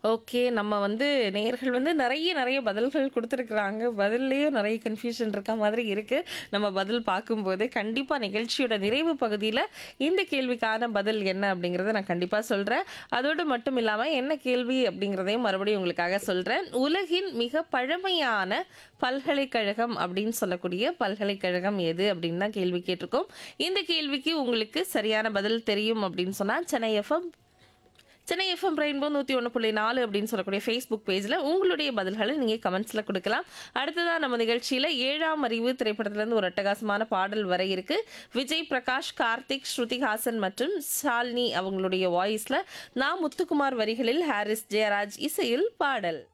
Okay. நம்ம வந்து நேயர்கள் வந்து நெறைய நெறைய பதில்கள் குடுத்துருக்காங்க. பதில்லயே நெறைய கன்ஃப்யூஷன் இருக்க மாதிரி இருக்கு. நம்ம பதில் பார்க்கும்போது, கண்டிப்பா நிகழ்ச்சியோட நிறைவு பகுதியில இந்த கேள்விக்கான பதில் என்ன அப்படிங்கிறத நான் கண்டிப்பா சொல்றேன். அதோடு மட்டும் இல்லாம என்ன கேள்வி அப்படிங்கிறதையும் மறுபடியும் உங்களுக்காக சொல்றேன். உலகின் மிக பழமையான பல்கலைக்கழகம் அப்படின்னு சொல்லக்கூடிய பல்கலைக்கழகம் எது அப்படின்னு தான் கேள்வி கேட்டிருக்கோம். இந்த கேள்விக்கு உங்களுக்கு சரியான பதில் தெரியும் அப்படின்னு சொன்னா, Chennai FM Chennai FM Rainbow 101.4 அப்படின்னு சொல்லக்கூடிய ஃபேஸ்புக் பேஜ்ல உங்களுடைய பதில்களை நீங்க கமெண்ட்ஸ்ல குடுக்கலாம். அடுத்ததா நம்ம நிகழ்ச்சியில 7ஆம் அறிவு திரைப்படத்திலிருந்து ஒரு அட்டகாசமான பாடல் வர இருக்கு. விஜய் பிரகாஷ், கார்த்திக், ஸ்ருதிஹாசன் மற்றும் ஷாலினி அவங்களுடைய வாய்ஸ்ல நா. முத்துக்குமார் வரிகளில் ஹாரிஸ் ஜெயராஜ் இசையில் பாடல்.